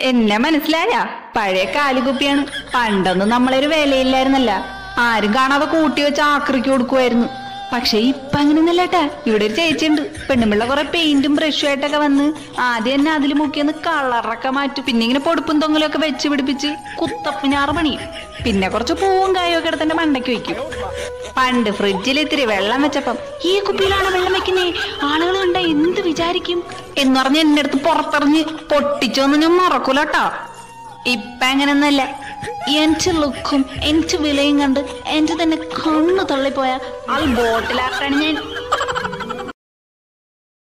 എന്നെ മനസ്സിലായ പഴയ കാലുകുപ്പിയാണ് പണ്ടൊന്നും നമ്മളൊരു വിലയില്ലായിരുന്നല്ല ആരും കാണാതെ കൂട്ടി വെച്ച് ആക്രിക്ക് കൊടുക്കുമായിരുന്നു പക്ഷെ ഇപ്പൊ അങ്ങനെയൊന്നല്ലേട്ടാ ഇവിടെ ഒരു ചേച്ചിയുണ്ട് പെണ്ണുമ്പിള്ള കുറെ പെയിന്റും ബ്രഷും ആയിട്ടൊക്കെ വന്ന് ആദ്യം തന്നെ അതിൽ മുക്കിയൊന്ന് കളറൊക്കെ മാറ്റും പിന്നെ ഇങ്ങനെ പൊടുപ്പും തൊങ്ങലും ഒക്കെ വെച്ച് പിടിപ്പിച്ച് കുത്തപ്പിനാറ് പണിയും പിന്നെ കുറച്ച് പൂവും കായും ഒക്കെ എടുത്ത് എന്റെ മണ്ടയ്ക്ക് വെക്കും പണ്ട് ഫ്രിഡ്ജിൽ ഇത്തിരി വെള്ളം വെച്ചപ്പം ഈ കുപ്പിയിലാണ് വെള്ളം വെക്കുന്നേ ആളുകൾ കണ്ട എന്ത് വിചാരിക്കും എന്ന് പറഞ്ഞ് എന്റെ അടുത്ത് പുറത്തെറിഞ്ഞ് പൊട്ടിച്ചോന്ന് ഞാൻ മറക്കൂലട്ടോ ഇപ്പൊ അങ്ങനെയൊന്നല്ല എന്റെ ലുക്കും എന്റെ വിലയും കണ്ട് എന്റെ തന്നെ കണ്ണു തള്ളിപ്പോയ ആൾ ബോട്ടിലാക്കാണ് ഞാൻ